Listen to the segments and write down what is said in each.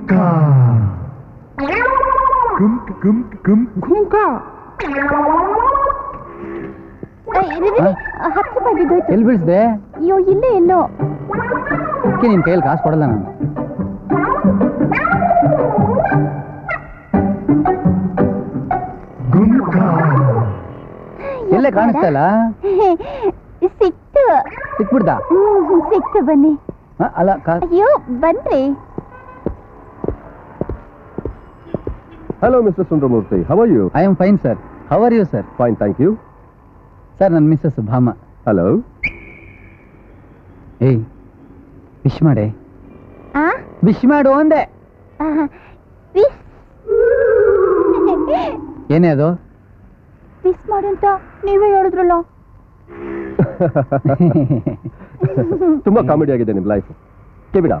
ಗುಮ್ಕಾ ಗುಮ್ಕ ಗುಮ್ಕ ಗುಮ್ ಗುಮ್ಕಾ ಹತ್ತು ರೂಪಾಯಿ ಬಿದ್ದೋಯ್ತು ಎಲ್ಲಿ ಬೀಳಿಸ್ದೆ ಅಯ್ಯೋ ಇಲ್ಲೇ ಎಲ್ಲೋ ಅದಕ್ಕೆ ನಿನ್ ಕೈಯಲ್ಲಿ ಕಾಸು ಕೊಡಲ್ಲ ನಾನು ಗುಮ್ಕಾ ಎಲ್ಲೇ ಕಾಣಿಸ್ತಾ ಇಲ್ಲ ಸಿಕ್ತು ಸಿಕ್ಬಿಡ್ತಾ ಹ್ಮ್, ಸಿಕ್ತು ಬನ್ನಿ ಹ, ಅಲ್ಲ ಕಾ ಅಯ್ಯೋ ಬನ್ರಿ hello mister Sundaramurthy how you I am fine sir how are you sir fine thank you sir ನನ್ನ ಮಿಸ್ಸಸ್ ಭಾಮ ಹಲೋ ಏಯ್ ವಿಶ್ ಮಾಡೆ ಆ ವಿಶ್ ಮಾಡು ಅಂದೆ ಆಹಾ. ವಿಸ್ ಏನೇ ಅದು ವಿಸ್ ಮಾಡು ಅಂತ ನೀವೇ ಹೇಳಿದ್ರಲ್ಲ ತುಂಬಾ ಕಾಮಿಡಿ ಆಗಿದೆ ನಿಮ್ ಲೈಫ್ ಕೇಬಿಡ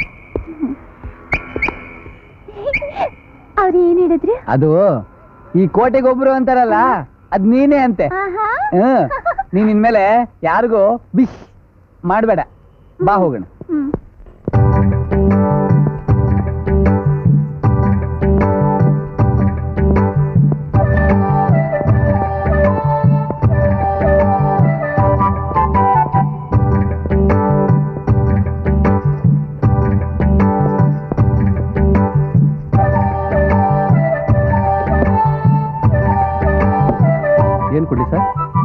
ಅವ್ರು ಏನ್ ಹೇಳಿದ್ರು ಅದು ಈ ಕೋಟೆಗೊಬ್ರು ಅಂತಾರಲ್ಲ ಅದ್ ನೀನೇ ಅಂತೆ ಆಹಾ. ಹ್ಮ್ ನೀನ್ ಇನ್ಮೇಲೆ ಯಾರಿಗೂ ಬಿಶ್ ಮಾಡ್ಬೇಡ ಬಾ ಹೋಗೋಣ ಹ್ಮ್. ಏನ್ ಕೊಡ್ಲಿ ಸರ್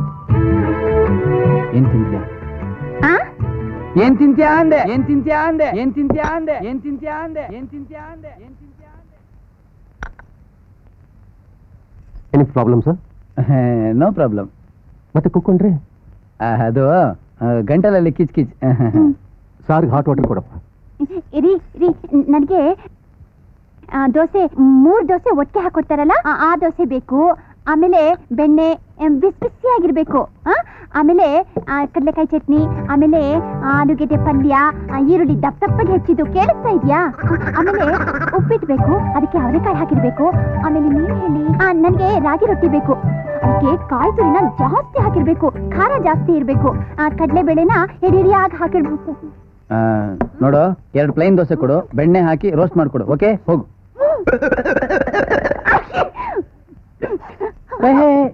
ಏನ್ ತಿಂತ್ಯಾ ಆ? ಏನ್ ತಿಂತ್ಯಾ ಅಂದೆ ಏನ್ ತಿಂತ್ಯಾ ಅಂದೆ ಏನ್ ತಿಂತ್ಯಾ ಅಂದೆ ಏನ್ ತಿಂತ್ಯಾ ಅಂದೆ ಏನ್ ತಿಂತ್ಯಾ ಅಂದೆ ಏನ್ ತಿಂತ್ಯಾ ಅಂದೆ any problem sir no problem ಮತ್ತೆ ಕುಕ್ಕೊಂಡ್ರಿ ಅದು ಆ, ಗಂಟಲಲ್ಲಿ ಕಿಚ್ ಕಿಚ್ ಸಾರ್ಗೆ ಹಾಟ್ ವಾಟರ್ ಕೊಡಪ್ಪ ಇರಿ ಇರಿ ನನಗೆ ದೋಸೆ ಮೂರ್ ದೋಸೆ ಒಟ್ಟಿಗೆ ಹಾಕೊಡ್ತಾರಲ್ಲ ಆ- ಆ ದೋಸೆ ಬೇಕು ಆಮೇಲೆ ಬೆಣ್ಣೆ ಎಂ, ಬಿಸಿ ಬಿಸಿಯಾಗಿರ್ಬೇಕು ಆ? ಆಮೇಲೆ ಆ, ಕಡ್ಲೆಕಾಯಿ ಚಟ್ನಿ ಆಮೇಲೆ ಆಲೂಗೆಡ್ಡೆ ಪಲ್ಯ ಆ, ಈರುಳ್ಳಿ ದಪ್ಪ ದಪ್ಪಗೆ ಹೆಚ್ಚಿದ್ದು ಕೇಳಿಸ್ತಾ ಇದೆಯಾ ಆಮೇಲೆ ಉಪ್ಪಿಟ್ಟು ಬೇಕು ಅದಕ್ಕೆ ಅವರೆಕಾಯಿ ಹಾಕಿರ್ಬೇಕು ಆಮೇಲೆ ನೀರು ಹೇಳಿ ನನಗೆ ರಾಗಿ ರೊಟ್ಟಿ ಬೇಕು ಅದಕ್ಕೆ ಕಾಯಿ ತುರಿನ ಜಾಸ್ತಿ ಹಾಕಿರ್ಬೇಕು ಖಾರ ಜಾಸ್ತಿ ಇರಬೇಕು ಕಡಲೆ ಬೇಳೆನ ಹಿರಿಯಾಗಿ ಹಾಕಿರ್ಬೇಕು ಆ, ನೋಡು ಎರಡು ಪ್ಲೈನ್ ದೋಸೆ ಕೊಡು ಬೆಣ್ಣೆ ಹಾಕಿ ರೋಸ್ಟ್ ಮಾಡ್ಕೊಡು ಓಕೆ ಹೋಗು ಹೇ, ಹೇ, ಹೇ.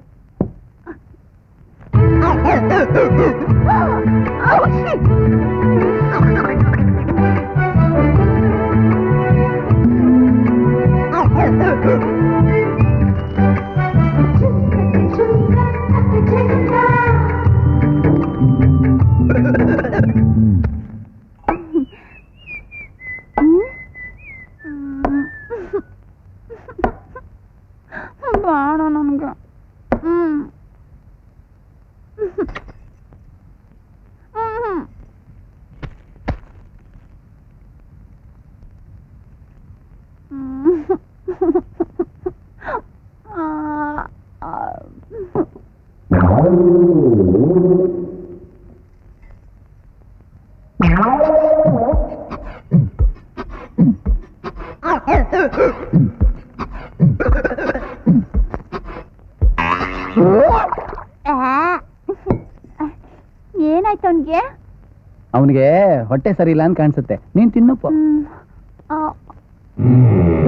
ಬೇಡ ನನಗೆ ಹ್ಮ್ ಹ್ಮ್ ಏನಾಯ್ತು ಅವನ್ಗೆ ಅವನಿಗೆ ಹೊಟ್ಟೆ ಸರಿ ಇಲ್ಲ ಅಂತ ಕಾಣಿಸುತ್ತೆ ನೀನ್ ತಿನ್ನಪ್ಪ ಹ್ಮ್ ಆ,